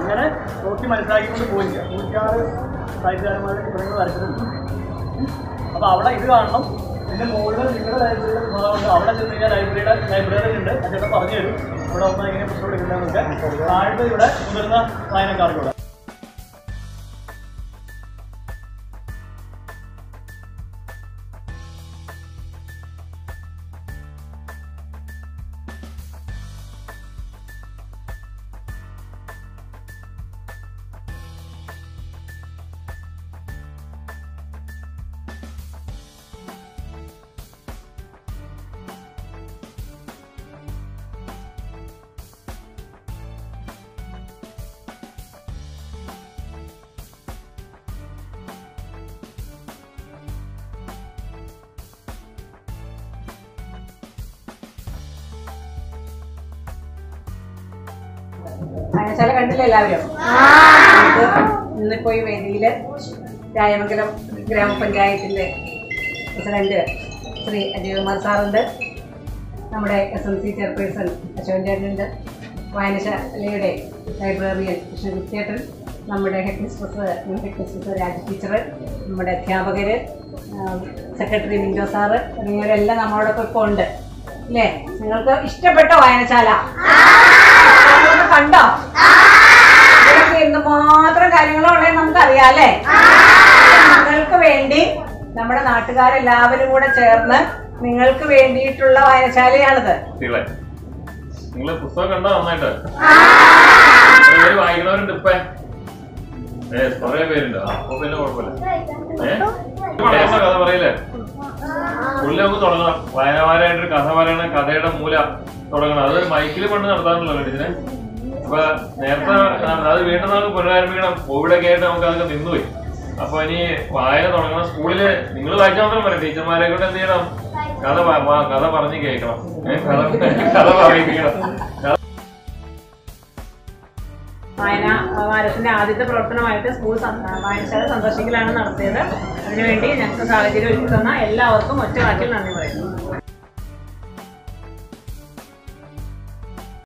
അങ്ങനെ നോക്കി മനസ്സിലാക്കിക്കൊണ്ട് പോയില്ല നൂറ്റാറ് സാഹിത്യകാരന്മാരുടെ ചിത്രങ്ങൾ വരച്ചിട്ടുണ്ട് അപ്പോൾ അവിടെ ഇത് കാണണം പിന്നെ മുകളിൽ നിങ്ങളുടെ ലൈബ്രറിയുടെ വിഭാഗമുണ്ട് അവിടെ ചെന്ന് കഴിഞ്ഞാൽ ലൈബ്രറിയുടെ ലൈബ്രറി ഉണ്ട് അതൊക്കെ പറഞ്ഞു തരും ഇവിടെ വന്നാൽ എങ്ങനെ പുസ്തകം എടുക്കുന്നതെന്നൊക്കെ താഴത്തെ ഇവിടെ മുതിർന്ന വായനക്കാർക്കൂടെ വായനശാല കണ്ടില്ല എല്ലാവരും ഇത് ഇന്നിപ്പോ ഈ വേദിയില് രായമംഗലം ഗ്രാമപഞ്ചായത്തിന്റെ പ്രസിഡന്റ് ശ്രീ അജയകുമാർ സാറുണ്ട് നമ്മുടെ S M C chairperson Ashokan ചേട്ടനുണ്ട് വായനശാലയുടെ ലൈബ്രറിയൻ കൃഷ്ണകുച്ചേട്ടൻ നമ്മുടെ headmistress headmistress Raja teacher നമ്മുടെ അധ്യാപകർ സെക്രട്ടറി മിൻഡോ സാറ് എന്നിവരെല്ലാം നമ്മളോടൊപ്പം ഇപ്പോൾ ഉണ്ട് അല്ലേ നിങ്ങൾക്ക് ഇഷ്ടപ്പെട്ട വായനശാല നിങ്ങളൊന്ന് കണ്ടോ ഇതിലൊക്കെ എന്തുമാത്രം കാര്യങ്ങളുള്ളേ നമുക്ക് അറിയാല്ലേ നിങ്ങൾക്ക് വേണ്ടി നമ്മുടെ നാട്ടുകാരെല്ലാവരും കൂടെ ചേർന്ന് നിങ്ങൾക്ക് വേണ്ടിയിട്ടുള്ള വായനശാലയാണിത് കുട്ടികളെ നിങ്ങള് പുസ്തകം കണ്ടോ നന്നായിട്ട് എത്ര പേര് വായിക്കണവരുണ്ട് ഇപ്പൊ ഏ കുറെ പേരുണ്ട് ആ, അപ്പൊ പിന്നെ കുഴപ്പമില്ല ഏഹ് കഥ പറയില്ലേ പുള്ളി നമുക്ക് തുടങ്ങണം വായനവാരായിട്ടൊരു കഥ പറയണ കഥയുടെ മൂല തുടങ്ങണം അത് മൈക്കിൽ പണ്ട് നടത്താറുണ്ടല്ലോ ഇതിനെ അപ്പൊ നേരത്തെ ന- അത് വീണ്ടും നമുക്ക് പുനരാരംഭിക്കണം കോവിഡ് ഒക്കെ ആയിട്ട് നമുക്ക് അതൊക്കെ നിന്നുപോയി അപ്പൊ ഇനി വായന തുടങ്ങണം സ്കൂളില് നിങ്ങൾ വായിച്ചാൽ മാത്രം പറയാം ടീച്ചർമാരെ കൊണ്ട് എന്ത് ചെയ്യണം കഥ പ- പ- കഥ പറഞ്ഞ് കേൾക്കണം ഏ, കഥ കഥ പറയിപ്പിക്കണം കഥ വായന വാരത്തിന്റെ ആദ്യത്തെ പ്രവർത്തനമായിട്ട് സ്കൂൾ സം- വായനശാല സന്ദർശിക്കലാണ് നടത്തിയത് അതിനുവേണ്ടി ഞങ്ങൾക്ക് സാഹചര്യം ഒരുക്കി തന്ന എല്ലാവർക്കും ഒറ്റ വാക്കിൽ നന്ദി പറയുന്നു